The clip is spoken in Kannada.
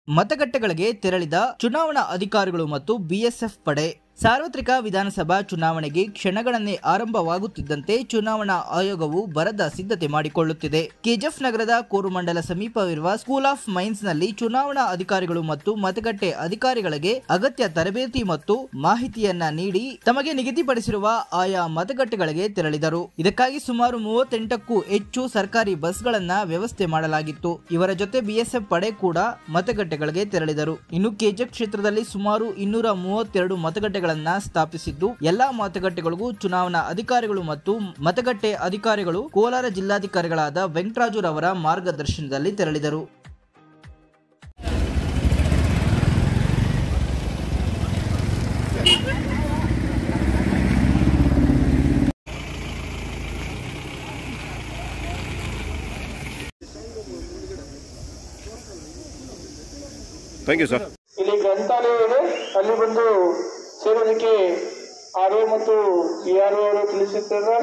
ಮತಗಟ್ಟೆಗಳಿಗೆ ತೆರಳಿದ ಚುನಾವಣಾ ಅಧಿಕಾರಿಗಳು ಮತ್ತು ಬಿಎಸ್ಎಫ್ ಪಡೆ ಸಾರ್ವತ್ರಿಕ ವಿಧಾನಸಭಾ ಚುನಾವಣೆಗೆ ಕ್ಷಣಗಣನೆ ಆರಂಭವಾಗುತ್ತಿದ್ದಂತೆ ಚುನಾವಣಾ ಆಯೋಗವು ಬರದ ಸಿದ್ಧತೆ ಮಾಡಿಕೊಳ್ಳುತ್ತಿದೆ ಕೆಜಿಎಫ್ ನಗರದ ಕೋರುಮಂಡಲ ಸಮೀಪವಿರುವ ಸ್ಕೂಲ್ ಆಫ್ ಮೈನ್ಸ್ ನಲ್ಲಿ ಚುನಾವಣಾ ಅಧಿಕಾರಿಗಳು ಮತ್ತು ಮತಗಟ್ಟೆ ಅಧಿಕಾರಿಗಳಿಗೆ ಅಗತ್ಯ ತರಬೇತಿ ಮತ್ತು ಮಾಹಿತಿಯನ್ನ ನೀಡಿ ತಮಗೆ ನಿಗದಿಪಡಿಸಿರುವ ಆಯಾ ಮತಗಟ್ಟೆಗಳಿಗೆ ತೆರಳಿದರು ಇದಕ್ಕಾಗಿ ಸುಮಾರು ಮೂವತ್ತೆಂಟಕ್ಕೂ ಹೆಚ್ಚು ಸರ್ಕಾರಿ ಬಸ್ಗಳನ್ನ ವ್ಯವಸ್ಥೆ ಮಾಡಲಾಗಿತ್ತು ಇವರ ಜೊತೆ ಬಿಎಸ್ಎಫ್ ಪಡೆ ಕೂಡ ಮತಗಟ್ಟೆಗಳಿಗೆ ತೆರಳಿದರು ಇನ್ನು ಕೆಜಿಎಫ್ ಕ್ಷೇತ್ರದಲ್ಲಿ ಸುಮಾರು ಇನ್ನೂರ ಮೂವತ್ತೆರಡು ಮತಗಟ್ಟೆಗಳನ್ನ ಸ್ಥಾಪಿಸಿದ್ದು ಎಲ್ಲಾ ಮತಗಟ್ಟೆಗಳಿಗೂ ಚುನಾವಣಾ ಅಧಿಕಾರಿಗಳು ಮತ್ತು ಮತಗಟ್ಟೆ ಅಧಿಕಾರಿಗಳು ಕೋಲಾರ ಜಿಲ್ಲಾಧಿಕಾರಿಗಳಾದ ವೆಂಕಟರಾಜುರವರ ಮಾರ್ಗದರ್ಶನದಲ್ಲಿ ತೆರಳಿದರು ಥ್ಯಾಂಕ್ ಯು ಸರ್ ಇಲ್ಲಿ ಗ್ರಂಥಾಲಯ ಇದೆ ಅಲ್ಲಿ ಬಂದು ಸೇರೋದಕ್ಕೆ ಆರ್ ಒ ಮತ್ತು ಇ ಆರ್ ಒ ಅವರು ತಿಳಿಸುತ್ತಿದ್ದಾರೆ